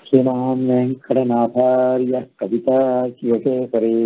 श्रीमान् वेङ्कटनाथार्यः कविता शिवशेखरे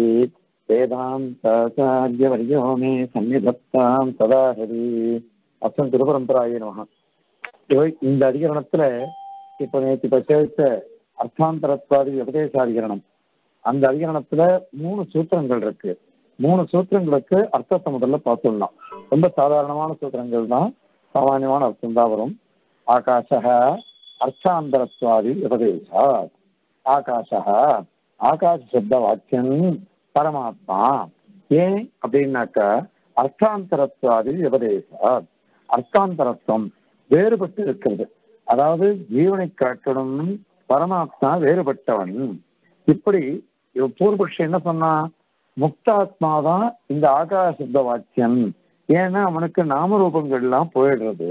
वेदान्ताचार्यवर्यो मे सन्निधत्तां सदा हरि அஸ்வன் திருபரம்பராய நமக இவை இந்த அதிகரணத்துல இப்ப நேற்று பச்சரித்த அர்த்தாந்தரத்வாதி உபதேச அதிகரணம் அந்த அதிகரணத்துல மூணு சூத்திரங்கள் இருக்கு மூணு சூத்திரங்களுக்கு அர்த்தத்தை முதல்ல பார்த்துடலாம் ரொம்ப சாதாரணமான சூத்திரங்கள் தான் சாமானியமான அர்த்தம் தான் வரும் ஆகாஷ அர்த்தாந்தரத்வாதி உபதேசா ஆகாஷ ஆகாஷ சப்த வாக்கியம் பரமாத்மா ஏன் அப்படின்னாக்கா அர்த்தாந்தரத்வாதி உபதேசா அர்த்தாந்தரத்துவம் வேறுபட்டு இருக்கிறது அதாவது ஜீவனை காட்டணும் பரமாத்மா வேறுபட்டவன் இப்படி பூர்வபக்ஷம் என்ன சொன்னா முக்தாத்மா தான் இந்த ஆகாச சப்த வாக்கியம் ஏன்னா அவனுக்கு நாமரூபங்கள்லாம் போயிடுறது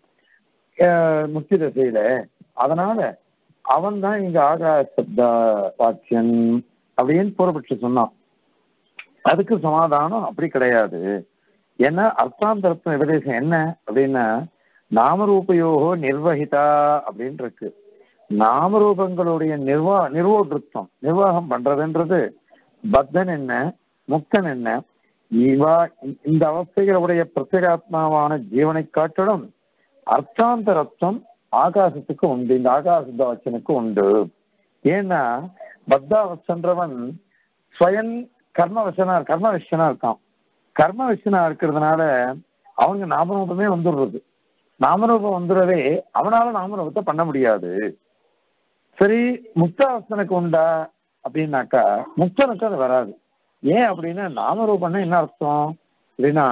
முக்கிய திசையில அதனால அவன் தான் இங்க ஆகாச சப்த வாக்கியம் அப்படின்னு பூர்வபட்சம் சொன்னான் அதுக்கு சமாதானம் அப்படி கிடையாது ஏன்னா அர்த்தாந்தரத்தின் உபதேசம் என்ன அப்படின்னா நாமரூபயோகோ நிர்வகிதா அப்படின்னு இருக்கு நாமரூபங்களுடைய நிர்வா நிர்வோகிருத்தம் நிர்வாகம் பண்றதுன்றது பத்தன் என்ன முக்தன் என்ன இவா இந்த அவஸ்தைகளுடைய பிரத்யேகாத்மாவான ஜீவனை காட்டிலும் அர்த்தாந்தரத்துவம் ஆகாசத்துக்கு உண்டு இந்த ஆகாச வச்சனுக்கு உண்டு ஏன்னா பத்தாவசன்றவன் ஸ்வயன் கர்மவசனா கர்மவசனா இருக்கான் கர்மவசனா இருக்கிறதுனால அவனுக்கு நாமரூபமே வந்துடுறது நாமரூபம் வந்துடுறதே அவனால நாமரூபத்தை பண்ண முடியாது சரி முக்தாவசனுக்கு உண்டா அப்படின்னாக்கா முக்தனுக்கு அது வராது ஏன் அப்படின்னா நாமரூபம்னா என்ன அர்த்தம் அப்படின்னா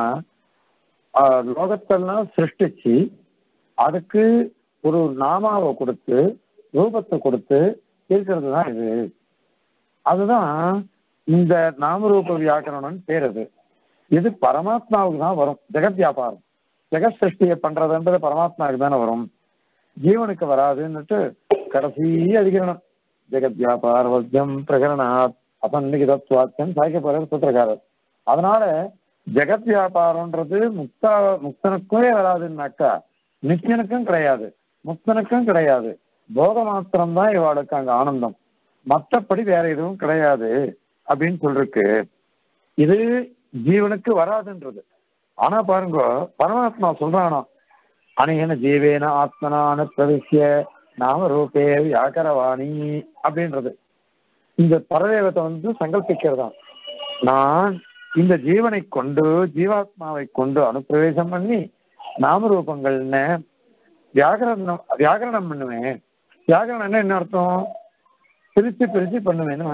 லோகத்தெல்லாம் சிருஷ்டிச்சு அதுக்கு ஒரு நாமாவை கொடுத்து ரூபத்தை கொடுத்து இருக்கிறது தான் இது அதுதான் இந்த நாமரூப வியாக்கரணம்னு பேர் அது இது பரமாத்மாவுக்கு தான் வரும் ஜெகத் வியாபாரம் ஜெகத் சிருஷ்டியை பண்றதுன்றது பரமாத்மாவுக்கு தானே வரும் ஜீவனுக்கு வராதுன்னுட்டு கடைசி அதிகரணம் ஜெகத் வியாபார வத்தியம் பிரகரணாத் அசன்னிகிதத்வாத்தியம் சாய்க்க போறார் சூத்திரக்காரர் அதனால ஜெகத் வியாபாரம்ன்றது முக்தா முக்தனுக்குமே வராதுன்னாக்கா நித்தியனுக்கும் கிடையாது முக்தனுக்கும் கிடையாது போக மாத்திரம் தான் இவாளுக்கு அங்க ஆனந்தம் மற்றபடி வேற எதுவும் கிடையாது அப்படின்னு சொல்லிருக்கு இது ஜீவனுக்கு வராதுன்றது ஆனா பாருங்க பரமாத்மா சொல்றானா அநேகன ஜீவேன ஆத்மனான பிரவிசிய நாம ரூபே வியாக்கரவாணி அப்படின்றது இந்த பரதேவத்தை வந்து சங்கல்பிக்கிறதா நான் இந்த ஜீவனை கொண்டு ஜீவாத்மாவை கொண்டு அனுப்பிரவேசம் பண்ணி நாமரூபங்கள்னு வியாகரணம் வியாகரணம் பண்ணுவேன் வியாகரணம் என்ன அர்த்தம் பிரிச்சு பிரிச்சு பண்ணுவேன்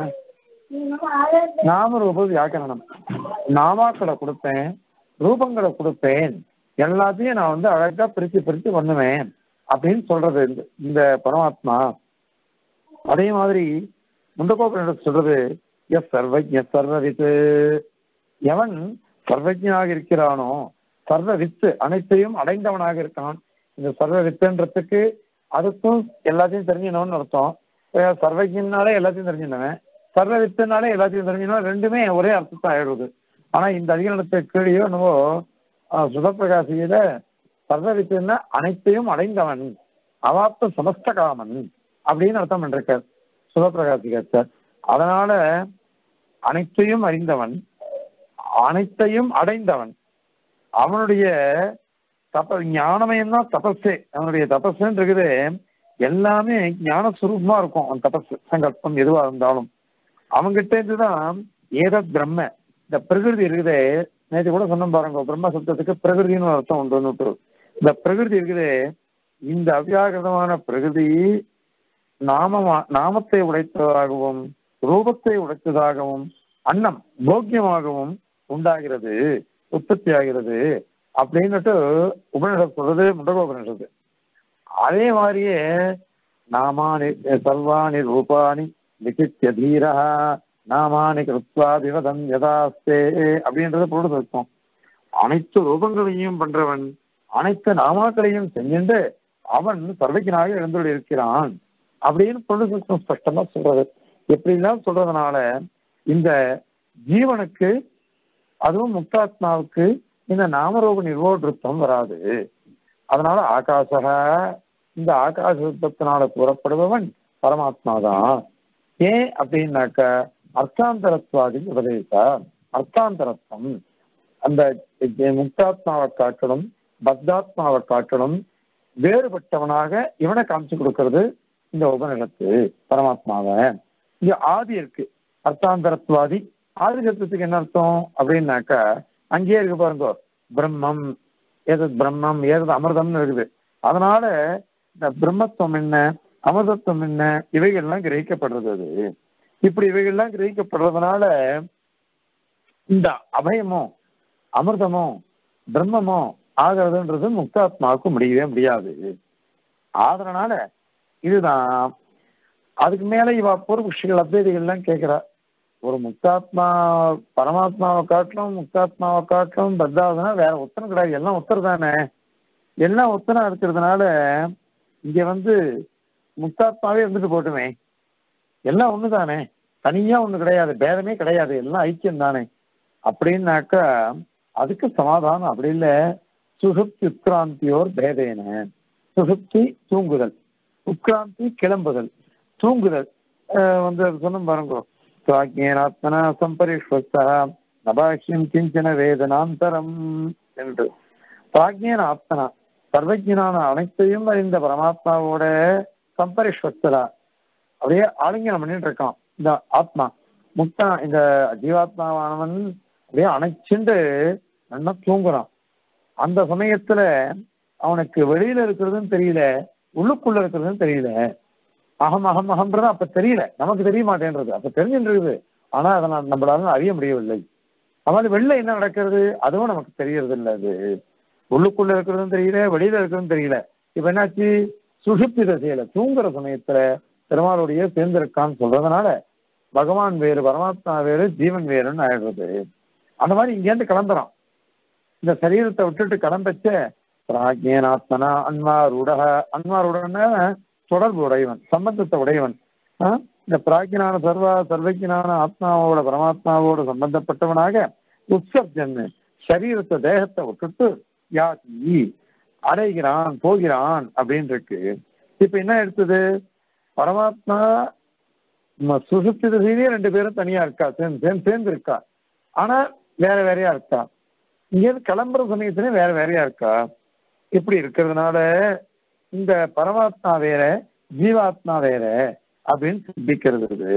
நாமரூப வியாக்கரணம் நாமாக்களை கொடுப்பேன் ரூபங்களை கொடுப்பேன் எல்லாத்தையும் நான் வந்து அழகா பிரிச்சு பிரிச்சு பண்ணுவேன் அப்படின்னு சொல்றது இந்த பரமாத்மா அதே மாதிரி முண்டகோபுரம் சொல்றது எஸ் சர்வஜ சர்வவித்து எவன் சர்வஜனாக இருக்கிறானோ சர்வ வித்து அனைத்தையும் அடைந்தவனாக இருக்கான் இந்த சர்வ வித்துன்றதுக்கு அதுக்கும் எல்லாத்தையும் தெரிஞ்சினவன் அர்த்தம் சர்வஜனாலே எல்லாத்தையும் தெரிஞ்சினவன் சர்வ வித்துனாலே எல்லாத்தையும் தெரிஞ்சினவன் ரெண்டுமே ஒரே அர்த்தத்தை ஆயிடுது ஆனா இந்த அதிகரணத்தை கீழேயோ என்னவோ சுதப்பிரகாசியில சர்வ வித்துன்னா அனைத்தையும் அடைந்தவன் அவாப்த சமஸ்த காமன் அப்படின்னு அர்த்தம் பண்ணிருக்கார் சுதப்பிரகாசிகர் அதனால அனைத்தையும் அறிந்தவன் அனைத்தையும் அடைந்தவன் அவனுடைய தப ஞானமயம் தான் தபஸே அவனுடைய தபஸ்ன்னு இருக்குது எல்லாமே ஞான சுரூபமா இருக்கும் அவன் தபஸ் சங்கல்பம் எதுவா இருந்தாலும் அவங்கிட்ட இருந்துதான் ஏதத் பிரம்ம இந்த பிரகிருதி இருக்குதே நேற்று கூட சொன்ன பாருங்க பிரம்ம சப்தத்துக்கு பிரகிருதின்னு அர்த்தம் உண்டு இந்த பிரகிருதி இருக்குதே இந்த அவ்யாகிருதமான பிரகிருதி நாமமா நாமத்தை உடைத்ததாகவும் ரூபத்தை உடைத்ததாகவும் அன்னம் போக்கியமாகவும் உண்டாகிறது உற்பத்தி ஆகிறது அப்படின்னுட்டு உபனிஷத் சொல்றது முண்டக உபனிஷத்து அதே மாதிரியே நாமானி சர்வாணி ரூபாணி விசித்திய தீரா நாமானி கிருத்வா விவதம் யதாஸ்தே அப்படின்றத பொருள் இருக்கும் அனைத்து ரூபங்களையும் பண்றவன் அனைத்து நாமாக்களையும் செஞ்சுட்டு அவன் சர்வஜனாக எழுந்துள்ள இருக்கிறான் அப்படின்னு பொருள் ஸ்பஷ்டமா சொல்றது எப்படிலாம் சொல்றதுனால இந்த ஜீவனுக்கு அதுவும் முக்தாத்மாவுக்கு இந்த நாமரூப நிர்வோதிருத்தம் வராது அதனால ஆகாசக இந்த ஆகாசத்தினால கூறப்படுபவன் பரமாத்மா தான் ஏன் அப்படின்னாக்க அர்த்தாந்தரத்வாதி உபதேசா அர்த்தாந்தரத்துவம் அந்த முக்தாத்மாவை காட்டணும் பத்தாத்மாவை காட்டணும் வேறுபட்டவனாக இவனை காமிச்சு கொடுக்கறது இந்த உபநிடத்து பரமாத்மாவை இங்க ஆதி இருக்கு அர்த்தாந்தரத்வாதி ஆதி சத்துவத்துக்கு என்ன அர்த்தம் அப்படின்னாக்கா அங்கேயே இருக்கு பாருங்க பிரம்மம் ஏது பிரம்மம் ஏது அமிர்தம்னு இருக்குது அதனால இந்த பிரம்மத்துவம் என்ன அமிர்தத்துவம் என்ன இவைகள்லாம் கிரகிக்கப்படுறது அது இப்படி இவைகள்லாம் கிரகிக்கப்படுறதுனால இந்த அபயமோ அமிர்தமோ பிரம்மமோ ஆகிறதுன்றது முக்தாத்மாவுக்கு முடியவே முடியாது அதனால இதுதான் அதுக்கு மேல இவ பூர்வபக்ஷிகள் அத்வைதிகள்லாம் கேட்கிறா ஒரு முக்தாத்மா பரமாத்மாவை காட்டிலும் முக்தாத்மாவை காட்டிலும் பத்தாவதுனா வேற உத்தரம் கிடையாது எல்லாம் உத்தரம் தானே எல்லாம் உத்தரம் இருக்கிறதுனால இங்க வந்து முக்தாத்மாவே இருந்துட்டு போட்டுமே எல்லாம் ஒண்ணு தானே தனியா ஒண்ணு கிடையாது பேதமே கிடையாது எல்லாம் ஐக்கியம் தானே அப்படின்னாக்கா அதுக்கு சமாதானம் அப்படி இல்லை சுசுப்தி உட்கிராந்தியோர் பேதேன சுசுப்தி தூங்குதல் உட்கிராந்தி கிளம்புதல் தூங்குதல் வந்து சொன்ன பாருங்க சுவாக்கியனாத்மனா சம்பரிஷ்வஸ்தா நபாஷ்யம் கிஞ்சன வேதனாந்தரம் என்று பிராக்ஞான ஆத்மனா சர்வஜனான அனைத்தையும் அறிந்த பரமாத்மாவோட சம்பரிஷ்வஸ்தரா அப்படியே ஆலிங்கனம் பண்ணிட்டு இருக்கான் இந்த ஆத்மா முக்தா இந்த ஜீவாத்மாவானவன் அப்படியே அணைச்சுண்டு நல்லா தூங்குறான் அந்த சமயத்துல அவனுக்கு வெளியில இருக்கிறதுன்னு தெரியல உள்ளுக்குள்ள இருக்கிறதுன்னு தெரியல அகம் அகம் அகம்ன்றது அப்ப தெரியல நமக்கு தெரிய மாட்டேன்றது அப்ப தெரிஞ்சுன்றது ஆனா அதை நான் நம்மளால அறிய முடியவில்லை அதாவது வெளில என்ன நடக்கிறது அதுவும் நமக்கு தெரியறது இல்லை அது உள்ளுக்குள்ள இருக்கிறதும் தெரியல வெளியில இருக்கிறதும் தெரியல இப்ப என்னாச்சு சுஷுப்தி தசையில தூங்குற சமயத்துல பெருமாளுடைய சேர்ந்திருக்கான்னு சொல்றதுனால பகவான் வேறு பரமாத்மா வேறு ஜீவன் வேறுன்னு ஆயிடுறது அந்த மாதிரி இங்கேருந்து கிளம்புறான் இந்த சரீரத்தை விட்டுட்டு கிளம்பச்ச பிராஜ்யனாத்மனா அன்மாரூடக அன்மாரூடன தொடர்பு உடையவன் சம்பந்தத்தை உடையவன் இந்த பிராக்கியனான சர்வா சர்வஜனான ஆத்மாவோட பரமாத்மாவோட சம்பந்தப்பட்டவனாக உற்சர்ஜன் சரீரத்தை தேகத்தை விட்டுட்டு யாதி அடைகிறான் போகிறான் அப்படின்னு இருக்கு இப்ப என்ன எடுத்தது பரமாத்மா சுசுப்தி திசையிலேயே ரெண்டு பேரும் தனியா இருக்கா சேர்ந்து சேர்ந்து சேர்ந்து இருக்கா ஆனா வேற வேறையா இருக்கா இங்கேருந்து கிளம்புற சமயத்துல வேற வேறையா இருக்கா இப்படி இருக்கிறதுனால இந்த பரமாத்மா வேற ஜீவாத்மா வேற அப்படின்னு சிந்திக்கிறது இது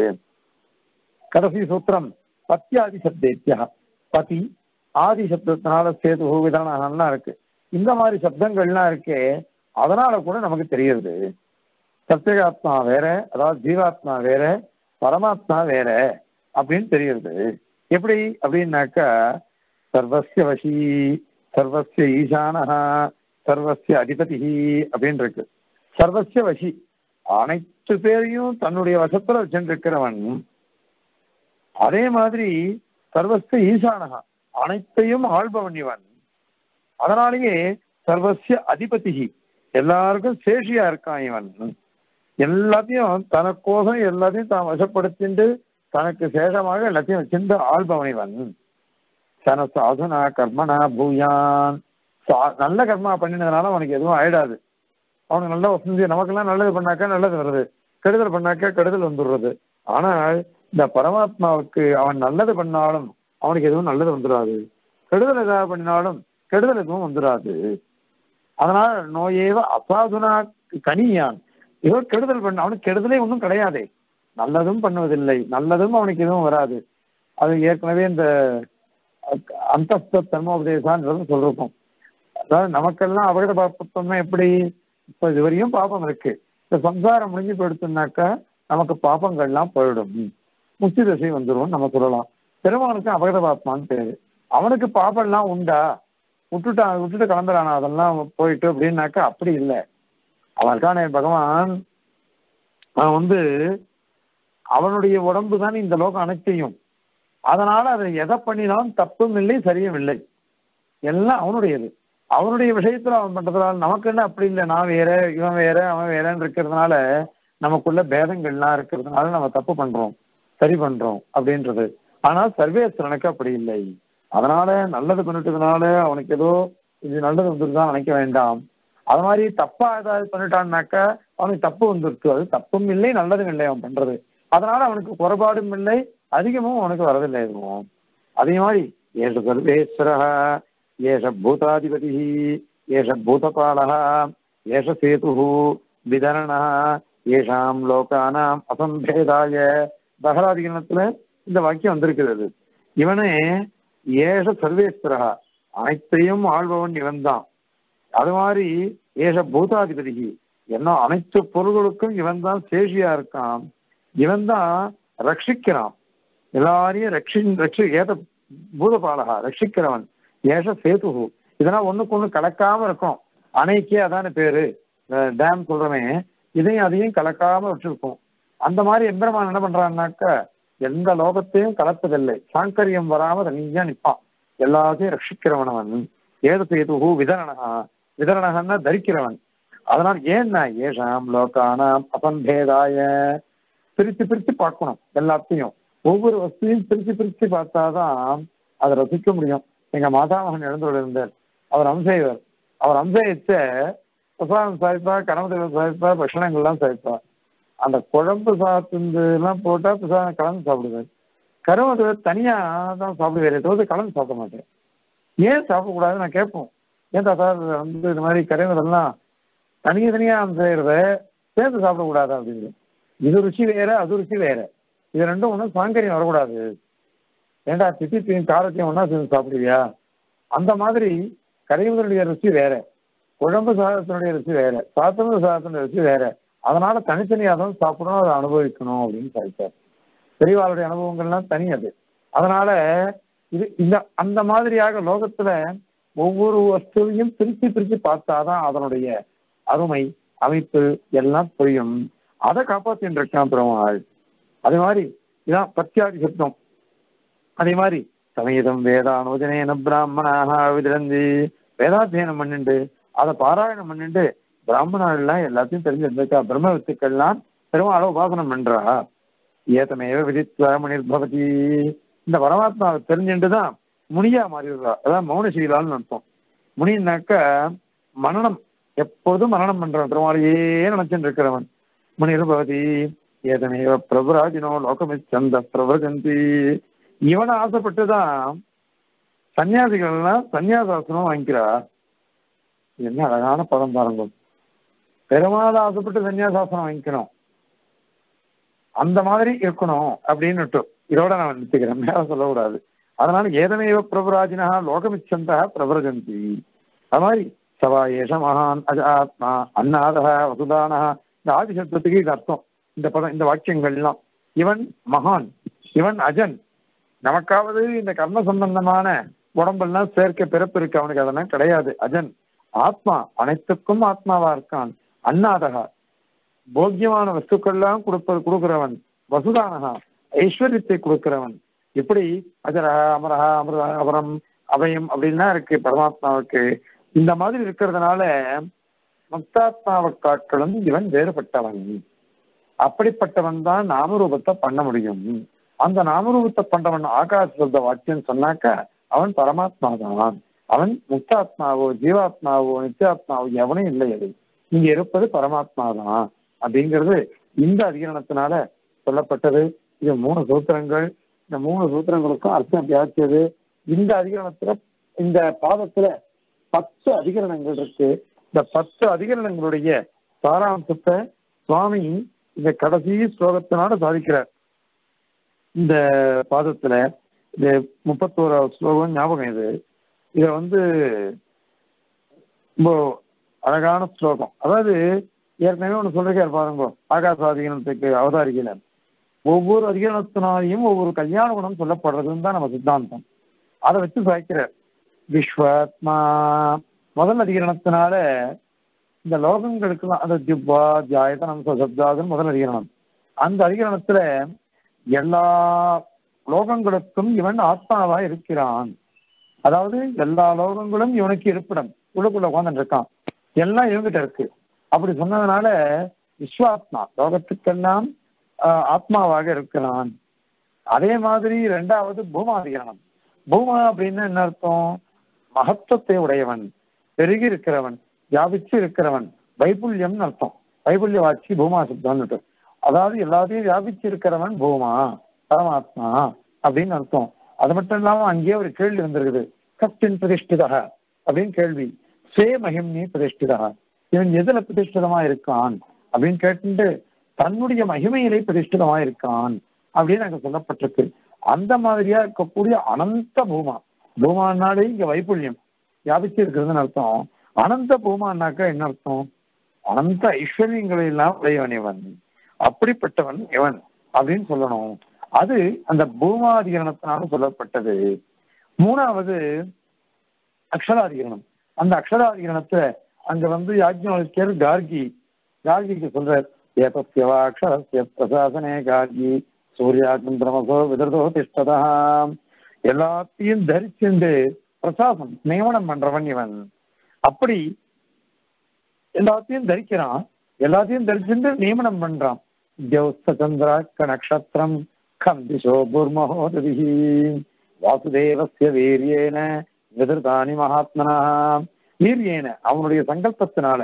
கடைசி சூத்திரம் பத்தியாதி சப்தேத்தியா பதி ஆதி சப்தத்தினால சேது விதானம்லாம் இருக்கு இந்த மாதிரி சப்தங்கள்லாம் இருக்கே அதனால கூட நமக்கு தெரியுது சத்தியகாத்மா வேற அதாவது ஜீவாத்மா வேற பரமாத்மா வேற அப்படின்னு தெரியுது எப்படி அப்படின்னாக்கா சர்வசிய வசி சர்வசிய ஈசானஹா சர்வசிய அதிபதி அப்படின்னு இருக்கு சர்வசிய வசி அனைத்து பேரையும் தன்னுடைய வசத்துல வச்சுருக்கிறவன் அதே மாதிரி சர்வசிய ஈசானகா அனைத்தையும் ஆள்பவன் இவன் அதனாலேயே சர்வசிய அதிபதி எல்லாருக்கும் சேஷியா இருக்கான் இவன் எல்லாத்தையும் தனக்கோசம் எல்லாத்தையும் தான் வசப்படுத்திண்டு தனக்கு சேஷமாக எல்லாத்தையும் வச்சிருந்து ஆள்பவன் இவன் சன சாதுனா கர்மனா பூயான் நல்ல கர்மா பண்ணினதுனால அவனுக்கு எதுவும் ஆயிடாது அவனுக்கு நல்ல வசந்தி நமக்கெல்லாம் நல்லது பண்ணாக்கா நல்லது வருது கெடுதல் பண்ணாக்கா கெடுதல் வந்துடுறது ஆனால் இந்த பரமாத்மாவுக்கு அவன் நல்லது பண்ணாலும் அவனுக்கு எதுவும் நல்லது வந்துடாது கெடுதல் ஏதாவது பண்ணினாலும் கெடுதல் எதுவும் வந்துடாது அதனால நோயேவ அசாதுனா கனியான் ஏதோ கெடுதல் பண்ண அவனுக்கு கெடுதலே ஒன்றும் கிடையாதே நல்லதும் பண்ணுவதில்லை நல்லதும் அவனுக்கு எதுவும் வராது அது ஏற்கனவே இந்த அந்தஸ்த தர்மோபதேசான்றது சொல்லிருக்கோம் அதாவது நமக்கெல்லாம் அபகட பாப்பம்னா எப்படி இப்போ இதுவரையும் பாப்பம் இருக்கு இந்த சம்சாரம் முடிஞ்சு போயிடுச்சுனாக்கா நமக்கு பாப்பங்கள்லாம் போயிடும் முக்தி தசை வந்துடும் நம்ம சொல்லலாம் பெருமானுக்கு அபகத பாப்பான்னு பேரு அவனுக்கு பாப்பம்லாம் உண்டா விட்டுட்டான் விட்டுட்டு கிளம்புறானா அதெல்லாம் போயிட்டு அப்படின்னாக்கா அப்படி இல்லை அவனுக்கான பகவான் அவன் வந்து அவனுடைய உடம்பு தான் இந்த லோகம் அனைத்தையும் அதனால அதை எதை பண்ணினாலும் தப்பும் இல்லை சரியும் இல்லை எல்லாம் அவனுடையது அவனுடைய விஷயத்துல அவன் பண்றதுனால நமக்கு என்ன அப்படி இல்லை நான் வேற இவன் வேற அவன் வேறன்னு இருக்கிறதுனால நமக்குள்ள பேதங்கள்லாம் இருக்கிறதுனால நம்ம தப்பு பண்றோம் சரி பண்றோம் அப்படின்றது ஆனால் சர்வேஸ்வரனுக்கு அப்படி இல்லை அதனால நல்லது பண்ணிட்டதுனால அவனுக்கு ஏதோ இது நல்லது வந்துருதான் நினைக்க வேண்டாம் அது மாதிரி தப்பா ஏதாவது பண்ணிட்டான்னாக்கா அவனுக்கு தப்பு வந்துருக்கு அது தப்பும் இல்லை நல்லதும் இல்லை அவன் பண்றது அதனால அவனுக்கு குறைபாடும் இல்லை அதிகமும் அவனுக்கு வரதில்லை எதுவும் அதே மாதிரி ஏஷ சர்வேஸ்வரः ஏஷ பூதாதிபதி ஏஷ பூதபாலः ஏஷ சேதுः விதரணः ஏஷாம் லோகானாம் அசம்பேதாய தகராதிகரணத்துல இந்த வாக்கியம் வந்திருக்கிறது இவனே ஏஷ சர்வேஸ்வரா அனைத்தையும் ஆள்பவன் இவன்தான் அது மாதிரி ஏஷ பூதாதிபதி என்ன அனைத்து பொருள்களுக்கும் இவன் தான் சேஷியா இருக்கான் இவன் தான் ரட்சிக்கிறான் எல்லாரையும் ரட்சி ரட்சி ஏத பூதபாலகா ரட்சிக்கிறவன் ஏஷ சேது இதெல்லாம் ஒண்ணுக்கு ஒண்ணு கலக்காம இருக்கும் அணைக்கே அதான பேரு டேம் சொல்றமே இதையும் அதையும் கலக்காம வச்சிருக்கும் அந்த மாதிரி எம்பெருமான் என்ன பண்றான்னாக்க எந்த லோகத்தையும் கலப்பதில்லை சாங்கரியம் வராம தனியா நிற்பான் எல்லாத்தையும் ரட்சிக்கிறவன் அவன் ஏத சேது விதரணகா விதரணகன்னா தரிக்கிறவன் அதனால் ஏன்னா ஏஷாம் லோகானாம் அசம்பேதாய பிரித்து பிரித்து பார்க்கணும் எல்லாத்தையும் ஒவ்வொரு வஸ்தையும் பிரித்து பிரித்து பார்த்தாதான் அதை ரசிக்க முடியும் எங்க மாதாமகன் எழுந்தோடு இருந்தார் அவர் அம்சைவர் அவர் அம்சயிச்ச பிரசாதம் சாய்ப்பா கனவு சாய்ப்பா பட்சணங்கள்லாம் சாய்ப்பா அந்த குழம்பு சாப்பிட்டு எல்லாம் போட்டா பிரசாதம் கலந்து சாப்பிடுவார் கருவத்தை தனியா தான் சாப்பிடுவாரு தவிர கலந்து சாப்பிட மாட்டேன் ஏன் சாப்பிடக்கூடாது நான் கேட்போம் ஏன் தாத்தா வந்து இது மாதிரி கரைவதெல்லாம் தனியா தனியா செய்யறத சேர்த்து சாப்பிடக்கூடாது அப்படின்னு இது ருச்சி வேற அது ருச்சி வேற இது ரெண்டும் ஒன்றும் சாங்கரியம் வரக்கூடாது ஏண்டா திட்டித்தையும் காரத்தையும் ஒன்றா சேர்ந்து சாப்பிடுவியா அந்த மாதிரி கரைவதனுடைய ருச்சி வேற குழம்பு சாதத்தினுடைய ருச்சி வேற சாத்தமிழ் சாதத்தினுடைய ருச்சி வேற அதனால தனித்தனியாக தான் சாப்பிடணும் அதை அனுபவிக்கணும் அப்படின்னு சொல்லிட்டார் பெரியவாளுடைய அனுபவங்கள்லாம் தனி அது அதனால இது இந்த அந்த மாதிரியாக லோகத்துல ஒவ்வொரு வஸ்துவையும் பிரித்து பிரித்து பார்த்தாதான் அதனுடைய அருமை அமைப்பு எல்லாம் புரியும் அதை காப்பாத்தின்னு இருக்கான் பெருமாள் அதே மாதிரி இதான் பத்தியாதி சப்தம் அதே மாதிரி சமீதம் வேதானுஜனேன பிராமணாக விதிரந்தி வேதாத்தியனம் பண்ணிண்டு அதை பாராயணம் பண்ணிண்டு பிராமணர்கள்லாம் எல்லாத்தையும் தெரிஞ்சிருந்திருக்கா பிரம்ம வித்துக்கள்லாம் பெருமாளை உபாசனம் பண்றா ஏத்தமேவ விதித்வா முனிர்பவதி இந்த பரமாத்மாவை தெரிஞ்சுட்டு தான் முனியா மாறிடுறா அதான் மௌனசீலான்னு அர்த்தம் முனின்னாக்க மனநம் எப்போதும் மரணம் பண்றவன் பெருமாளையே நினைச்சுட்டு இருக்கிறவன் முனிர்பவதி ஏதமேவ பிரபுராஜினோ லோகமிச்சந்த பிரபஜந்தி இவனை ஆசைப்பட்டுதான் சன்னியாசிகள்லாம் சன்னியாசாசனம் வாங்கிக்கிறா என்ன அழகான பதம் பாருங்க பெருமாள் ஆசைப்பட்டு சன்னியாசாசனம் வாங்கிக்கணும் அந்த மாதிரி இருக்கணும் அப்படின்னு இதோட நான் நிறுத்திக்கிறேன் மேல சொல்லக்கூடாது அதனால ஏதமேவ பிரபுராஜினா லோகமிச்சந்தா பிரபரஜந்தி அது மாதிரி சவா ஏஷ மகான் அஜ ஆத்மா அன்னாதக வசுதானக இந்த ஆதிசத்துவத்துக்கு இது அர்த்தம் இந்த பதம் இந்த வாக்கியங்கள்லாம் இவன் மகான் இவன் அஜன் நமக்காவது இந்த கர்ம சம்பந்தமான உடம்பெல்லாம் சேர்க்க பிறப்பு இருக்கு அவனுக்கு அதெல்லாம் கிடையாது அஜன் ஆத்மா அனைத்துக்கும் ஆத்மாவா இருக்கான் அன்னாதகா போக்கியமான வஸ்துக்கள்லாம் கொடுப்ப கொடுக்கிறவன் வசுதானகா ஐஸ்வர்யத்தை கொடுக்கிறவன் இப்படி அஜரஹ அமரஹா அமிர்தா அபரம் அபயம் அப்படின்னா இருக்கு பரமாத்மாவுக்கு இந்த மாதிரி இருக்கிறதுனால முக்தாத்மாவை காட்டிலும் இவன் வேறுபட்டவன் அப்படிப்பட்டவன் தான் நாமரூபத்தை பண்ண முடியும் அந்த நாமரூபத்தை பண்றவன் ஆகாச சொல்ற வாக்கியம் சொன்னாக்க அவன் பரமாத்மா தான் அவன் முக்தாத்மாவோ ஜீவாத்மாவோ நித்தியாத்மாவோ எவனும் இல்லை அது இங்க இருப்பது பரமாத்மா தான் அப்படிங்கிறது இந்த அதிகரணத்தினால சொல்லப்பட்டது இது மூணு சூத்திரங்கள் இந்த மூணு சூத்திரங்களுக்கும் அர்த்தம் வியாச்சியது இந்த அதிகரணத்துல இந்த பாதத்துல பத்து அதிகரணங்கள் இருக்கு இந்த பத்து அதிகரணங்களுடைய சாராம்சத்தை சுவாமி இந்த கடைசி ஸ்லோகத்தினால சாதிக்கிறார் இந்த பாதத்துல இந்த முப்பத்தோராவது ஸ்லோகம் ஞாபகம் இது இத வந்து ரொம்ப அழகான ஸ்லோகம் அதாவது ஏற்கனவே ஒன்று சொல்லிருக்கார் பாருங்க ஆகாச அதிகரணத்துக்கு அவதாரிக்கல ஒவ்வொரு அதிகரணத்தினாலையும் ஒவ்வொரு கல்யாண குணம் சொல்லப்படுறதுன்னு தான் நம்ம சித்தாந்தம் அதை வச்சு சாய்க்கிறார் விஸ்வாத்மா முதல் அதிகரணத்தினால இந்த லோகங்களுக்கெல்லாம் அந்த திவ்வா தியாயத்தனம் சப்தாதுன்னு முதல் அதிகரணம் அந்த அதிகரணத்துல எல்லா லோகங்களுக்கும் இவன் ஆத்மாவா இருக்கிறான் அதாவது எல்லா லோகங்களும் இவனுக்கு இருப்பிடம் உள்ளுக்குள்ள உட்காந்துட்டு இருக்கான் எல்லாம் இவங்கிட்ட இருக்கு அப்படி சொன்னதுனால விஸ்வாத்மா லோகத்துக்கெல்லாம் ஆத்மாவாக இருக்கிறான் அதே மாதிரி ரெண்டாவது பூமாதிகரணம் பூமா அப்படின்னு என்ன அர்த்தம் மகத்துவத்தை உடையவன் பெருகி இருக்கிறவன் வியாபிச்சு இருக்கிறவன் வைபுல்யம்னு அர்த்தம் வைபல்ய வாட்சி பூமா சப்தம்னுட்டு அதாவது எல்லாத்தையும் வியாபிச்சு இருக்கிறவன் பூமா பரமாத்மா அப்படின்னு அர்த்தம் அது மட்டும் இல்லாம அங்கேயே ஒரு கேள்வி வந்திருக்குது கப்டின் பிரதிஷ்டிதா அப்படின்னு கேள்வி சே மகிம்னி பிரதிஷ்டிதா இவன் எதுல பிரதிஷ்டிதமா இருக்கான் அப்படின்னு கேட்டு தன்னுடைய மகிமையிலே பிரதிஷ்டிதமா இருக்கான் அப்படின்னு அங்க சொல்லப்பட்டிருக்கு அந்த மாதிரியா இருக்கக்கூடிய அனந்த பூமா பூமானாலே இங்க வைப்புல்யம் வியாபிச்சு இருக்கிறதுன்னு அர்த்தம் அனந்த பூமானாக்கா என்ன அர்த்தம் அனந்த ஐஸ்வர்யங்களை எல்லாம் உடையவன் இவன் அப்படிப்பட்டவன் இவன் அப்படின்னு சொல்லணும் அது அந்த பூமாதிகரணத்தினால சொல்லப்பட்டது மூணாவது அக்ஷராதிகரணம் அந்த அக்ஷராதிகரணத்துல அங்க வந்து யாஜ்ஞவல்யர் கார்கி கார்கிக்கு சொல்றார் ஏதஸ்யவா அக்ஷரஸ்ய பிரசாசனே கார்கி சூர்யாக்கும் பிரமசோ விதர்தோ திஷ்டதா எல்லாத்தையும் தரிச்சுண்டு பிரசாசம் நியமனம் பண்றவன் இவன் அப்படி எல்லாத்தையும் தரிக்கிறான் எல்லாத்தையும் தரிச்சுட்டு நியமனம் பண்றான் தியௌஸ்த சந்திராக்க நக்ஷத்திரம் கம் திசோ பூர்மஹோததிஹி வாசுதேவஸ்ய வீரியேன விதிர்தானி மகாத்மனா வீரியேன அவனுடைய சங்கல்பத்தினால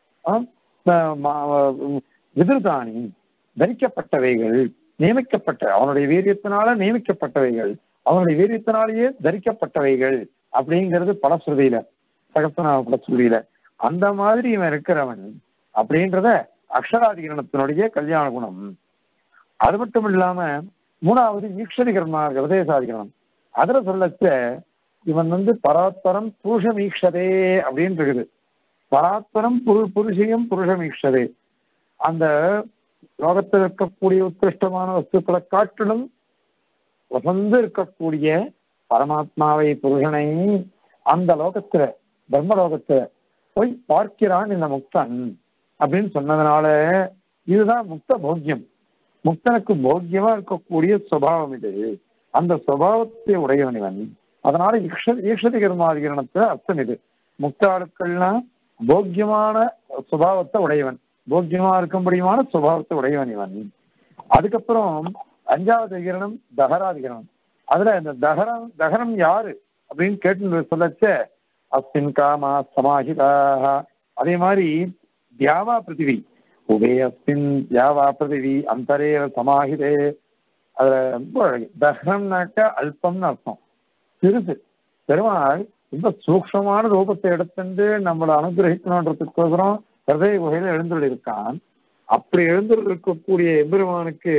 விதிர்தானி தரிக்கப்பட்டவைகள் நியமிக்கப்பட்ட அவனுடைய வீரியத்தினால நியமிக்கப்பட்டவைகள் அவனுடைய வீரியத்தினாலேயே தரிக்கப்பட்டவைகள் அப்படிங்கிறது பலஸ்ருதியில சகசனாவ பலஸ்ருதியில அந்த மாதிரி இவன் இருக்கிறவன் அப்படின்றத அக்ஷராதிகரணத்தினுடைய கல்யாண குணம் அது மட்டும் இல்லாம மூணாவது ஈக்ஷதிகரணா ஹிருதயசாதிகரணம் அதுல சொல்லச்ச இவன் வந்து பராத்பரம் புருஷமீக்ஷதே அப்படின்னு இருக்குது பராத்பரம் புரு புருஷையும் புருஷமீக்ஷதே அந்த லோகத்தில் இருக்கக்கூடிய உத்கிருஷ்டமான வஸ்துக்களை காட்டிலும் வசந்து இருக்கக்கூடிய பரமாத்மாவை புருஷனை அந்த லோகத்துல பிரம்மலோகத்துல போய் பார்க்கிறான் இந்த முக்தன் அப்படின்னு சொன்னதுனால இதுதான் முக்த போக்கியம் முக்தனுக்கு போக்கியமா இருக்கக்கூடிய சுவாவம் இது அந்த சுவாவத்தை உடையவன் இவன் அதனால ஈக்ஷதி கர்மாதிகரணத்துல அர்த்தம் இது முக்தாளுக்கள்லாம் போக்கியமான சுபாவத்தை உடையவன் போக்கியமா இருக்கும்படியான சுபாவத்தை உடையவன் இவன் அதுக்கப்புறம் அஞ்சாவது அதிகரணம் தகராதிகரணம் அதுல இந்த தகரம் தகரம் யாரு அப்படின்னு கேட்டு சொல்லச்ச அஸ்மின் காமா சமாஹிதாக அதே மாதிரி தியாவா பிருத்திவி உபே அஸ்மின் தியாவா பிருத்திவி அந்தரே சமாஹிதே அதுல ரொம்ப அழகு தகரம்னாக்க அல்பம்னு அர்த்தம் சிறுசு பெருமாள் ரொம்ப சூக்ஷமான ரூபத்தை எடுத்துட்டு நம்மளை அனுகிரகிக்கணுன்றதுக்கோசரம் ஹிருதய குகையில எழுந்துள்ள இருக்கான் அப்படி எழுந்துள்ள இருக்கக்கூடிய எம்பெருமானுக்கு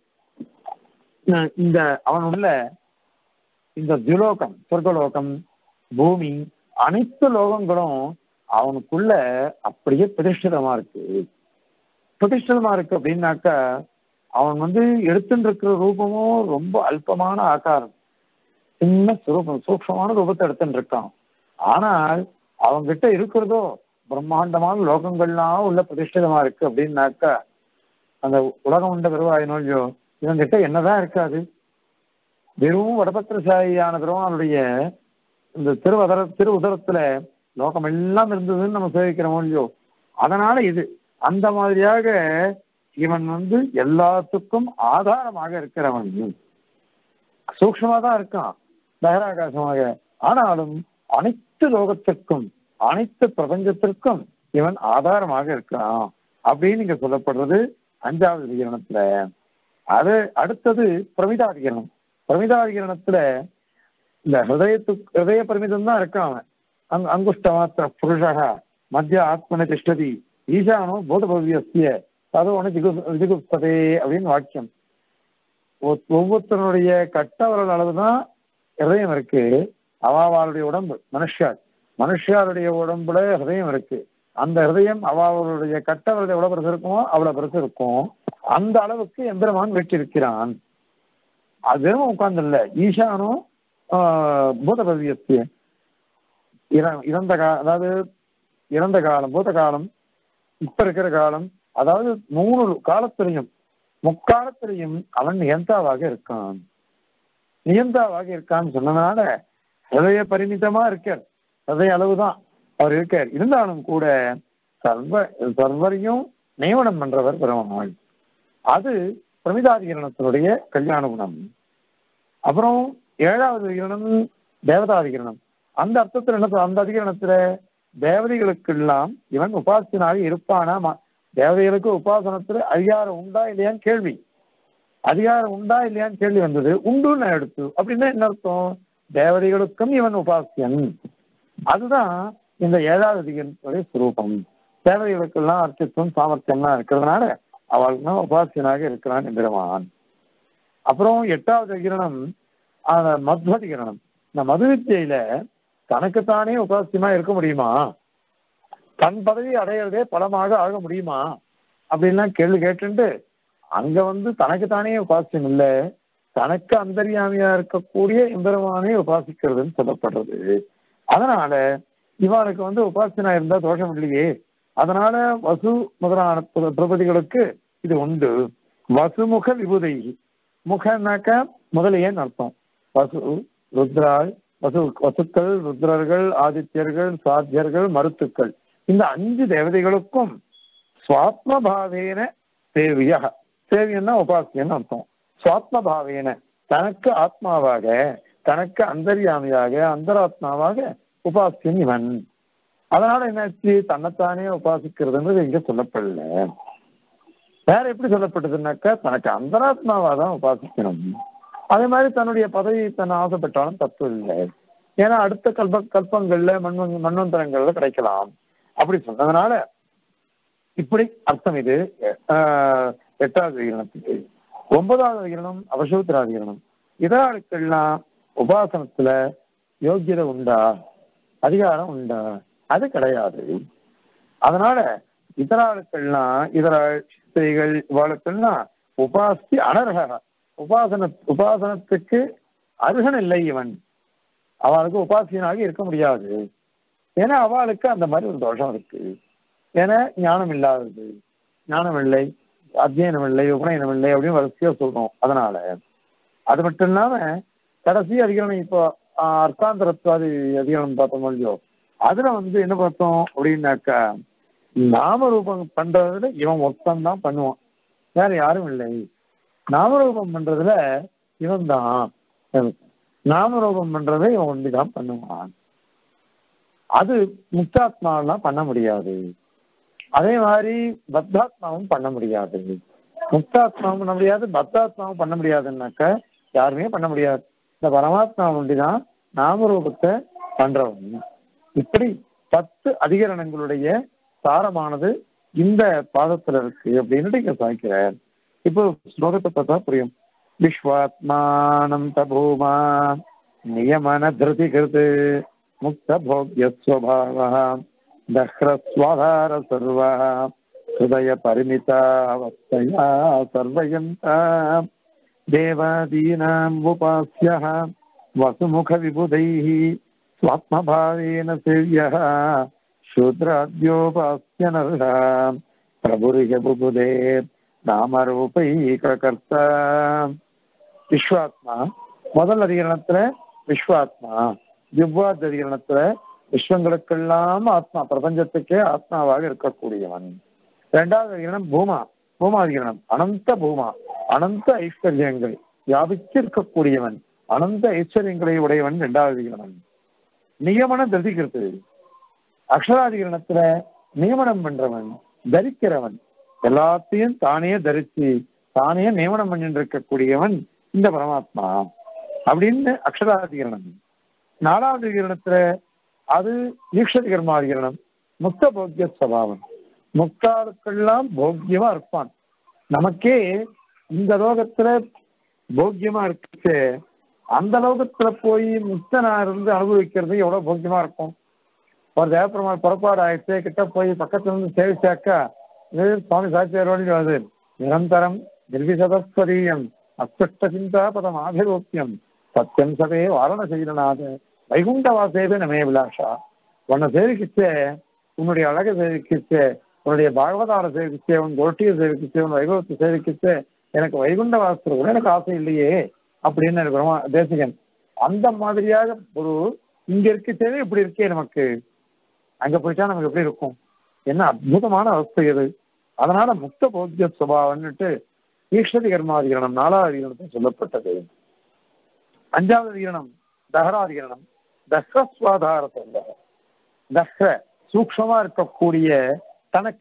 இந்த அவன் உள்ள இந்த துலோகம் சொர்க்கலோகம் பூமி அனைத்து லோகங்களும் அவனுக்குள்ள அப்படியே பிரதிஷ்டிதமா இருக்கு பிரதிஷ்டிதமா இருக்கு அப்படின்னாக்கா அவன் வந்து எடுத்துட்டு இருக்கிற ரூபமும் ரொம்ப அல்பமான ஆகாரம் சின்ன சுரூபம் சூக்ஷமான ரூபத்தை எடுத்துட்டு இருக்கான் ஆனால் அவன்கிட்ட இருக்கிறதோ பிரம்மாண்டமான லோகங்கள்லாம் உள்ள பிரதிஷ்டிதமா இருக்கு அப்படின்னாக்கா அந்த உலகம் உண்ட பெருவாயினோல்யோ இவங்கிட்ட என்னதான் இருக்காது வெறும் வடபத்திரசாயியான பெருமானுடைய இந்த திருவதர திரு உதரத்துல லோகம் எல்லாம் இருந்ததுன்னு நம்ம சேவிக்கிறோம் இல்லையோ அதனால இது அந்த மாதிரியாக இவன் வந்து எல்லாத்துக்கும் ஆதாரமாக இருக்கிறவன் சூக்ஷமா தான் இருக்கான் பகிராகாசமாக ஆனாலும் அனைத்து லோகத்திற்கும் அனைத்து பிரபஞ்சத்திற்கும் இவன் ஆதாரமாக இருக்கிறான் அப்படின்னு இங்க சொல்லப்படுறது அஞ்சாவது விகரணத்துல அது அடுத்தது பிரமிதாதிகரணம் பிரமிதாதிகரணத்துல இந்த ஹிருதயத்து ஹிருதய பிரமிதம் தான் இருக்கான் அவன் அங் அங்குஷ்ட மாத்திர புருஷக மத்திய ஆத்மன திஷ்டதி ஈசானோ போதபவியஸ்ய ததோன ஜிகு ஜிகுப்ததே அப்படின்னு வாக்கியம் ஒவ்வொருத்தருடைய கட்டவரல் அளவுதான் ஹிருதயம் இருக்கு அவாவாளுடைய உடம்பு மனுஷார் மனுஷாருடைய உடம்புல ஹிருதயம் இருக்கு அந்த ஹிருதயம் அவாவுடைய கட்டவரல் எவ்வளவு பெருசு இருக்குமோ அவ்வளவு பெருசு இருக்கும் அந்த அளவுக்கு எந்திரமான் வெற்றிருக்கிறான் அது உட்கார்ந்து இல்ல ஈசானும் பூதபவியத்திய இறந்த கா அதாவது இறந்த காலம் பூத காலம் இப்ப இருக்கிற காலம் அதாவது மூணு காலத்திலையும் முக்காலத்திலையும் அவன் நியந்தாவாக இருக்கான் நியந்தாவாக இருக்கான்னு சொன்னதுனால ஹிருதய பரிமிதமா இருக்கார் ஹிருதய அளவுதான் அவர் இருக்கார் இருந்தாலும் கூட சர்வ சர்வரையும் நியமனம் பண்றவர் பெருமாள் அது பிரமிதாதிகரணத்தினுடைய கல்யாண குணம் அப்புறம் ஏழாவது அதிகரணம் தேவதாதிகரணம் அந்த அர்த்தத்தில் என்ன அந்த அதிகரணத்துல தேவதைகளுக்கெல்லாம் இவன் உபாசியனாக இருப்பானா தேவதைகளுக்கு உபாசனத்துல அதிகாரம் உண்டா இல்லையான்னு கேள்வி அதிகாரம் உண்டா இல்லையான்னு கேள்வி வந்தது உண்டுன்னு நான் எடுத்து அப்படின்னா என்ன அர்த்தம் தேவதைகளுக்கும் இவன் உபாசியன் அதுதான் இந்த ஏழாவது அதிகாரத்துடைய சுரூபம் தேவதைகளுக்கெல்லாம் அர்த்தத்துவம் சாமர்த்தியம்லாம் இருக்கிறதுனால அவளுக்கு தான் உபாசியனாக இருக்கிறான் என்கிறவான் அப்புறம் எட்டாவது அதிகரணம் அந்த மத்வதிகரணம் இந்த மது வித்தியில தனக்குத்தானே உபாசியமா இருக்க முடியுமா தன் பதவி அடையிறதே பலமாக ஆக முடியுமா அப்படின்லாம் கேள்வி கேட்டுட்டு அங்க வந்து தனக்குத்தானே உபாசியம் இல்லை தனக்கு அந்தரியாமியா இருக்கக்கூடிய எம்பெருமானே உபாசிக்கிறதுன்னு சொல்லப்படுறது அதனால இவனுக்கு வந்து உபாசனா இருந்தா தோஷம் இல்லையே அதனால வசு முதலான பிர- பிரபதிகளுக்கு இது உண்டு வசுமுக விபுதை முகனாக்க முதலையேன்னு அர்த்தம் வசு ருத்ராள் வசு வசுக்கள் ருத்ரர்கள் ஆதித்யர்கள் சாத்தியர்கள் மருத்துக்கள் இந்த அஞ்சு தேவதைகளுக்கும் சுவாத்ம பாவேன சேவிய சேவியன்னா உபாசியன்னு அர்த்தம் சுவாத்ம பாவேன தனக்கு ஆத்மாவாக தனக்கு அந்தர்யாமியாக அந்தராத்மாவாக உபாசியன் இவன் அதனால என்னாச்சு தன்னைத்தானே உபாசிக்கிறதுன்றது இங்க சொல்லப்படல வேற எப்படி சொல்லப்பட்டதுன்னாக்கா தனக்கு அந்தராத்மாவா தான் உபாசிக்கணும் அதே மாதிரி தன்னுடைய பதவி தன்னை ஆசைப்பட்டாலும் தப்பு இல்லை ஏன்னா அடுத்த கல்ப கல்பங்கள்ல மண்வன் மண்வந்தரங்கள்ல கிடைக்கலாம் அப்படி சொன்னதுனால இப்படி அர்த்தம் இது ஆஹ், எட்டாவது விகிரணத்துக்கு ஒன்பதாவது விகிரணம் அவசூத்திராதிகரணம் இதராளுக்கெல்லாம் உபாசனத்துல யோக்கியதை உண்டா அதிகாரம் உண்டா அது கிடையாது அதனால இதராளுக்கெல்லாம் இதர ஸ்திரீகள் இவாளுக்கெல்லாம் உபாசி அனர்ஹ உபாசன உபாசனத்துக்கு அருகன் இல்லை இவன் அவளுக்கு உபாசியனாக இருக்க முடியாது ஏன்னா அவளுக்கு அந்த மாதிரி ஒரு தோஷம் இருக்கு ஏன்னா ஞானம் இல்லாதது ஞானம் இல்லை அத்தியனம் இல்லை உபநயனம் இல்லை அப்படின்னு வரிசையா சொல்றோம் அதனால அது மட்டும் இல்லாம கடைசி அதிகரணம் இப்போ ஆஹ், அர்த்தாந்தரத்வாதி அதிகரணம் பார்த்தோம் இல்லையோ அதுல வந்து என்ன பார்த்தோம் அப்படின்னாக்கா நாமரூபம் பண்றதுல இவன் ஒருத்தன் தான் பண்ணுவான் வேற யாரும் இல்லை நாமரூபம் பண்றதுல இவன் தான் நாமரூபம் பண்றதை இவன் ஒண்டிதான் பண்ணுவான் அது முக்தாத்மாவெல்லாம் பண்ண முடியாது அதே மாதிரி பத்தாத்மாவும் பண்ண முடியாது முக்தாத்மாவும் பண்ண முடியாது பத்தாத்மாவும் பண்ண முடியாதுன்னாக்க யாருமே பண்ண முடியாது இந்த பரமாத்மா ஒண்டிதான் நாமரூபத்தை பண்றவன் இப்படி பத்து அதிகரணங்களுடைய சாரமானது இந்த பாதத்துல இருக்கு அப்படின்னு இங்க சாய்க்கிறார் இப்போ ஸ்லோகத்தை பார்த்தா புரியும் விஸ்வாத்மானம் தபூமா நியமன திருதி கிருது முக்த போக்ய ஸ்வபாவ தஹ்ரஸ்வாதார சர்வ ஹிருதய பரிமிதாவஸ்தையா சர்வயந்தா தேவாதீனாம் உபாஸ்யः वसुमुखविबुधैः स्वात्मभावेन सेव्यः शूद्राद्योपास्यनर्ह प्रभुरिह बुबुधे நாமரூபைகர்த்தா விஸ்வாத்மா முதல் அதிகரணத்துல விஸ்வாத்மா திவ்வாத் அதிகரணத்துல விஸ்வங்களுக்கெல்லாம் ஆத்மா பிரபஞ்சத்துக்கே ஆத்மாவாக இருக்கக்கூடியவன் இரண்டாவது அதிகரணம் பூமா பூமாதிகரணம் அனந்த பூமா அனந்த ஐஸ்வர்யங்கள் வியாபிச்சு இருக்கக்கூடியவன் அனந்த ஐஸ்வர்யங்களை உடையவன் இரண்டாவது அதிகரணம் நியமனம் தரிக்கிறது அக்ஷராதிகரணத்துல நியமனம் பண்றவன் தரிக்கிறவன் எல்லாத்தையும் தானே தரிச்சு தானே நியமனம் பண்ணிட்டு இருக்கக்கூடியவன் இந்த பரமாத்மா அப்படின்னு அக்ஷராதிகரணம் நாலாவது அதிகரணத்துல அது ஈக்ஷதி கர்மாதிகரணம் முக்த போக்கிய சபாவம் முக்தாளுக்கெல்லாம் போக்கியமா இருப்பான் நமக்கே இந்த லோகத்துல போக்கியமா இருக்கு அந்த லோகத்துல போய் முக்தனா இருந்து அனுபவிக்கிறது எவ்வளவு போக்கியமா இருக்கும் ஒரு தேவப்பெருமாள் புறப்பாடு ஆயிடுச்சு கிட்ட போய் பக்கத்துல இருந்து சேவிச்சாக்கா இது சுவாமி சாட்சியாரோடு அது நிரந்தரம் நிர்விசதஸ்வரீயம் அஸ்பஷ்ட சிந்தா பதம் ஆபிரோக்கியம் சத்தியம் சதே வாரண செய்யனாத வைகுண்ட வாசேவே நமே விலாஷா உன்னை சேவிக்கிச்சே உன்னுடைய அழகை சேவிக்கிச்சே உன்னுடைய பாகவதார சேவிக்கிச்சே உன் கோஷ்டியை சேவிக்கிச்சே உன் வைபவத்தை சேவிக்கிச்சே எனக்கு வைகுண்ட வாசத்துல கூட எனக்கு ஆசை இல்லையே அப்படின்னு எனக்கு பிரமா தேசிகன் அந்த மாதிரியாக ஒரு இங்க இருக்கச்சே இப்படி இருக்கே நமக்கு அங்க போயிட்டா நமக்கு எப்படி இருக்கும் என்ன அற்புதமான அவஸ்தை இது அதனால முக்த போக்கிய சுபாவன்னுட்டு ஈஸ்வரி கர்மாதிகரணம் நாலாவது அதிகரணத்தை சொல்லப்பட்டது அஞ்சாவது அதிகரணம் தஹராதிகரணம் தஹ்ரஸ்வாதார சொல்ல தஹ்ர சூக்ஷமா இருக்கக்கூடிய தனக்கு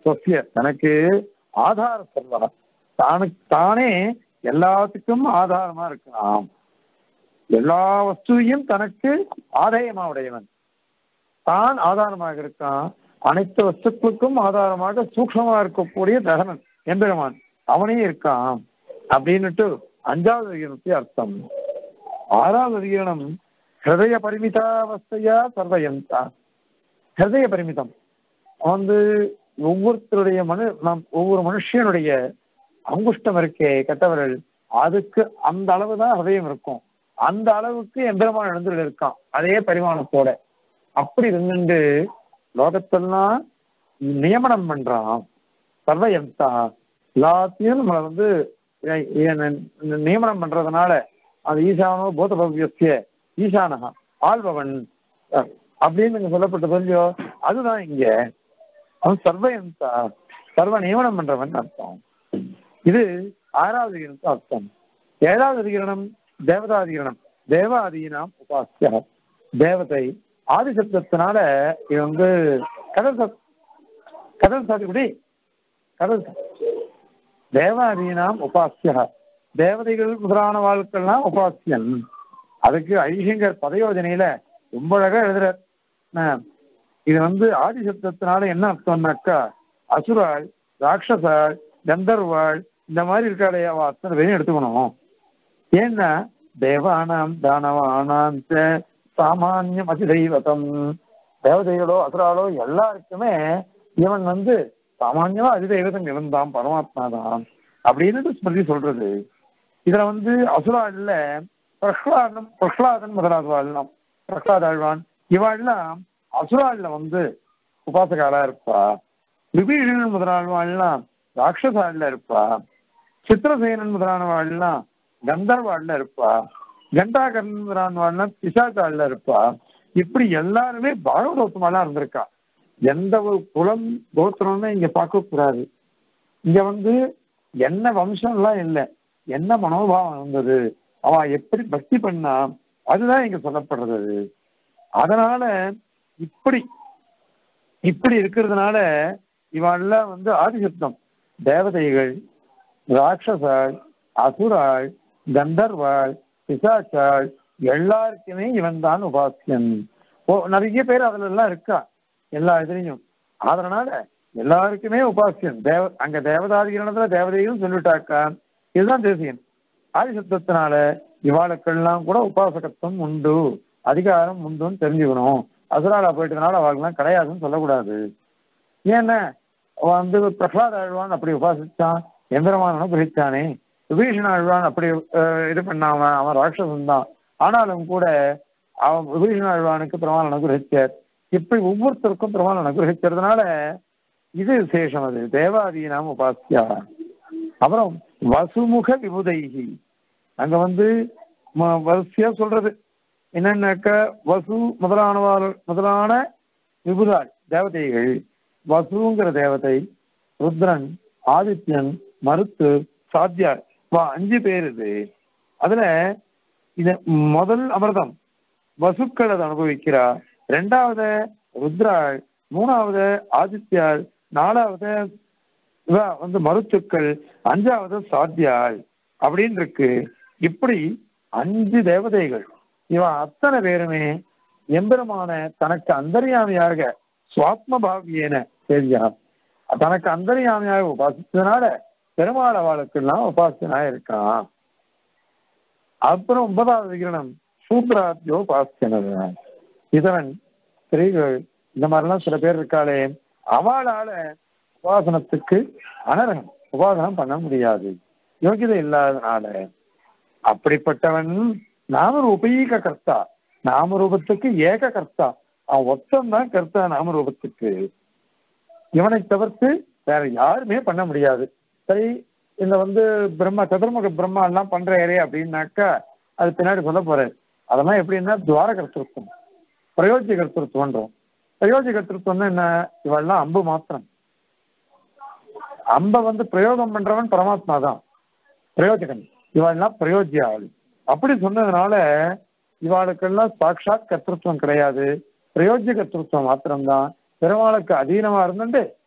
சொசிய தனக்கு ஆதார சர்வா தானுக்கு தானே எல்லாத்துக்கும் ஆதாரமா இருக்கலாம் எல்லா வஸ்துவையும் தனக்கு ஆதாயமா உடையவன் தான் ஆதாரமாக இருக்கான் அனைத்து வஸ்துக்களுக்கும் ஆதாரமாக சூக்ஷமா இருக்கக்கூடிய தகனன் எம்பெருமான் அவனே இருக்கான் அப்படின்னுட்டு அஞ்சாவது அதிகரணத்தை அர்த்தம் ஆறாவது அதிகரணம் ஹிருதய பரிமிதாவஸ்தையா சர்வயந்தா ஹிருதய பரிமிதம் வந்து ஒவ்வொருத்தருடைய மனு நம் ஒவ்வொரு மனுஷனுடைய அங்குஷ்டம் இருக்கே கெட்டவர்கள் அதுக்கு அந்த அளவு தான் ஹதயம் இருக்கும் அந்த அளவுக்கு எம்பெருமான் எழுந்துள்ள இருக்கான் அதே பரிமாணத்தோட அப்படி இருந்துட்டு லோகத்தெல்லாம் நியமனம் பண்றான் சர்வயந்தா எல்லாத்தையும் நம்மளை வந்து ஏ- ஏ- நியமனம் பண்றதுனால அது ஈசானோ போத பவ்யஸ்ய ஈசானகா ஆள்பவன் அஹ், அப்படின்னு இங்க சொல்லப்பட்டது இல்லையோ அதுதான் இங்க அவன் சர்வயந்தா சர்வ நியமனம் பண்றவன் அர்த்தம் இது ஆறாவது அதிகரணத்து அர்த்தம் ஏழாவது அதிகரணம் தேவதாதிகரணம் தேவாதீனாம் உபாசிய தேவதை ஆதிசப்தத்தினால இது வந்து கடல் சத் கடல் சாத்துக்குடி கடல் சத். தேவாதீனாம் உபாசிய தேவதைகள் முதலான வாழ்க்கெல்லாம் உபாசியன் அதுக்கு ஐஷங்கர் பதயோஜனையில ரொம்ப அழகா எழுதுறார் ஆஹ், இது வந்து ஆதிசப்தத்தினால என்ன அர்த்தம்னாக்கா அசுராள் ராட்சசாள் கந்தர்வாள் இந்த மாதிரி இருக்காளே அவ அத்தனை பேரையும் எடுத்துக்கணும் ஏன்னா தேவானாம் தானவானாம் ச சாமானியம் அதிதெய்வதம் தேவதைகளோ அசுராளோ எல்லாருக்குமே இவன் வந்து சாமானியமா அதிதெய்வதம் இவன் தான் பரமாத்மா தான் அப்படின்னு ஸ்மிருதி சொல்றது இதுல வந்து அசுராள்ல பிரஹ்லாதன் பிரஹ்லாதன் முதலாதவாள்லாம் பிரஹ்லாத் ஆழ்வான் இவாள்லாம் அசுராள்ல வந்து உபாசகாலா இருப்பா விபீஷணன் முதலானவாள்லாம் ராட்சசாள்ல இருப்பா சித்திரசேனன் முதலானவாள்லாம் கந்தர்வாள்ல இருப்பா கண்டாகரன் முதலானவாள்லாம் பிசாச்சாள்ல இருப்பா இப்படி எல்லாருமே பாகவதோத்தமாலாம் இருந்திருக்கா எந்த ஒரு குலம் கோத்திரம்னு இங்க பார்க்க கூடாது இங்க வந்து என்ன வம்சம்லாம் இல்லை என்ன மனோபாவம் இருந்தது அவ எப்படி பக்தி பண்ணா அதுதான் இங்க சொல்லப்படுறது அதனால இப்படி இப்படி இருக்கிறதுனால இவெல்லாம் வந்து ஆதிசப்தம் தேவதைகள் ராட்சசாள் அசுராள் கந்தர்வாள் பிசாச்சாள் எல்லாருக்குமே இவன் தான் உபாசியன் ஓ நிறைய பேர் அதுல எல்லாம் இருக்கா எல்லா இதுலயும் அதனால எல்லாருக்குமே உபாசியன் தேவ அங்க தேவதாதிகரணத்துல தேவதையும் சொல்லிட்டாக்கா இதுதான் தேசியன் ஆதிசப்தத்தினால இவாளுக்கெல்லாம் கூட உபாசகத்துவம் உண்டு அதிகாரம் உண்டுன்னு தெரிஞ்சுக்கணும் அசுராலா போயிட்டதுனால அவளுக்கெல்லாம் கிடையாதுன்னு சொல்லக்கூடாது ஏன்னா அவன் வந்து பிரகலாத் ஆழ்வான் அப்படி உபாசிச்சான் எந்திரமான அனுகிரகிச்சானே விபீஷண ஆழ்வான் அப்படி அஹ், இது பண்ணாம அவன் ராட்சசன் தான் ஆனாலும் கூட அவன் விபீஷண ஆழ்வானுக்கு பெருமாள் அனுகிரகிச்சார் இப்படி ஒவ்வொருத்தருக்கும் பெருமாள் அனுகிரகிச்சதுனால இது விசேஷம் அது தேவாதீனாம் உபாசியா அப்புறம் வசுமுக விபுதைகி அங்க வந்து ம- வரிசையா சொல்றது என்னன்னாக்க வசு முதலானவாள் முதலான விபுதாள் தேவதைகள் வசுங்கிற தேவதை ருத்ரன் ஆதித்யன் மருத்து சாத்தியார் வா அஞ்சு பேர் இது அதுல இது முதல் அமிர்தம் வசுக்கள் அதை அனுபவிக்கிறா ரெண்டாவது ருத்ராள் மூணாவது ஆதித்யாள் நாலாவது இவ வந்து மருத்துக்கள் அஞ்சாவது சாத்தியாள் அப்படின்னு இருக்கு இப்படி அஞ்சு தேவதைகள் இவன் அத்தனை பேருமே எம்பெருமான தனக்கு அந்தரியாமையாக சுவாத்ம பாவியேன தெரியார் தனக்கு அந்தரியாமையாக உபாசிச்சதுனால பெருமாள் அவளுக்கெல்லாம் உபாசனா இருக்கான் அப்புறம் ஒன்பதாவது விகிரணம் சூத்ராத்தியோ உபாசனர் இதவன் ஸ்திரீகள் இந்த மாதிரிலாம் சில பேர் இருக்காளே அவளால உபாசனத்துக்கு அனர்ஹம் உபாசனம் பண்ண முடியாது யோகிதை இல்லாதனால அப்படிப்பட்டவன் நாமரூபீக கர்த்தா நாமரூபத்துக்கு ஏக கர்த்தா அவன் ஒத்தம் தான் கர்த்தா நாமரூபத்துக்கு இவனை தவிர்த்து வேற யாருமே பண்ண முடியாது சரி இந்த வந்து பிரம்மா சதுர்முக பிரம்மா எல்லாம் பண்றாரே அப்படின்னாக்கா அது பின்னாடி சொல்ல போறாரு அதெல்லாம் எப்படின்னா துவார கர்த்தத்துவம் பிரயோஜ்ய கர்த்தத்துவன்றோம் பிரயோஜ்ய கர்த்தத்துவம்னா என்ன இவெல்லாம் அம்பு மாத்திரம் அம்ப வந்து பிரயோகம் பண்றவன் பரமாத்மா தான் பிரயோஜகன் இவாள்லாம் பிரயோஜ்ய ஆள் அப்படி சொன்னதுனால இவாளுக்கெல்லாம் சாட்சாத் கர்த்தத்துவம் கிடையாது பிரயோஜ்ய கர்த்தத்துவம் மாத்திரம்தான் பெருமாளுக்கு அதீனமா இருந்துட்டு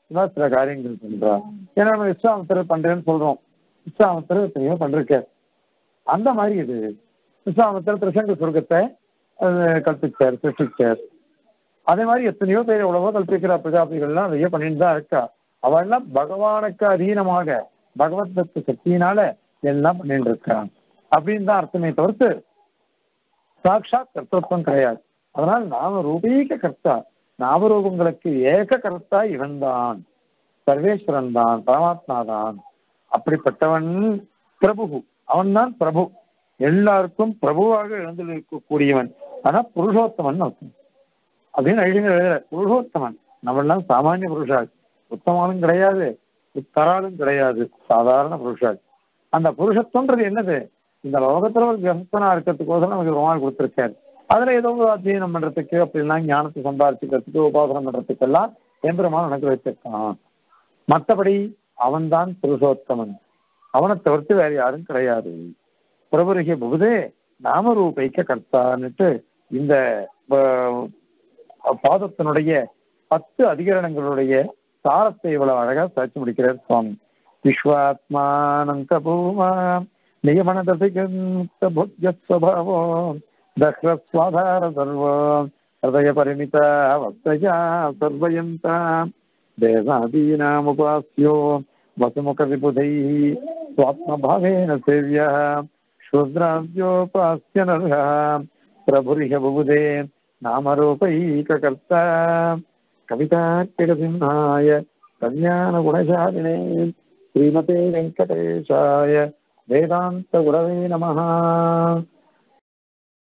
இவன் சில காரியங்கள் பண்றா ஏன்னா நம்ம விஸ்வாமத்தர் பண்றேன்னு சொல்றோம் விஸ்வாமத்தர் எத்தனையோ பண்றிருக்க அந்த மாதிரி இது விஸ்வாமத்தர் திருசங்க சொர்க்கத்தை அஹ், கற்பிச்சார் சிருஷ்டிச்சார் அதே மாதிரி எத்தனையோ பேர் எவ்வளவோ கல்பிக்கிற பிரஜாபிகள்லாம் நிறைய பண்ணிட்டு தான் இருக்கா அவள்லாம் பகவானுக்கு அதீனமாக பகவத் பக்தி சக்தியினால எல்லாம் பண்ணிட்டு இருக்கான் அப்படின்னு தான் அர்த்தமே தவிர்த்து சாட்சாத் கர்த்தத்துவம் கிடையாது அதனால் நாம ரூபீக கர்த்தா நாமரூபங்களுக்கு ஏக கர்த்தா இவன்தான் சர்வேஸ்வரன் தான் பரமாத்மா தான் அப்படிப்பட்டவன் பிரபு அவன்தான் பிரபு எல்லாருக்கும் பிரபுவாக எழுந்திருக்கக்கூடியவன் ஆனா புருஷோத்தமன் அர்த்தம் அப்படின்னு எழுதிங்க எழுதுற புருஷோத்தமன் நம்மெல்லாம் சாமானிய புருஷாள் உத்தமாலும் கிடையாது உத்தராலும் கிடையாது சாதாரண புருஷாள் அந்த புருஷத்துவன்றது என்னது இந்த லோகத்துல ஒரு கிரகஸ்தனா இருக்கிறதுக்கோசரம் நமக்கு ஒரு நாள் கொடுத்திருக்காரு அதுல ஏதோ ஒரு அத்தியனம் பண்றதுக்கு அப்படிலாம் ஞானத்தை சம்பாதிச்சுக்கிறதுக்கு உபாசனம் பண்றதுக்கெல்லாம் எம்பெருமான் எனக்கு வச்சிருக்கான் மற்றபடி அவன்தான் புருஷோத்தமன் அவனை தவிர்த்து வேற யாரும் கிடையாது பிரபுருகே புகுதே நாமரூபைக்க கர்த்தான்னுட்டு இந்த அஹ், பாதத்தினுடைய பத்து அதிகரணங்களுடைய சாரத்தை இவ்வளவு அழகா சாட்சி முடிக்கிறார் சுவாமி விஸ்வாத்மானந்த பூமா நியமனதபிகந்த புத்தியஸ்வபாவோ தஹ்ரஸ்வாதார சர்வோ ஹதய பரிமித வக்தயா சர்வயந்தா தேவாதீனாமுபாஸ்யோ வசுமுக விபுதை சுவாத்மபாவேன சேவியா शूद्राद्योपास्य नरः प्रभुरिह बुबुधे नामरूपैककर्ता कवितार्किकसिंहाय कल्याणगुणशालिने श्रीमते वेङ्कटेशाय वेदान्तगुरवे नमः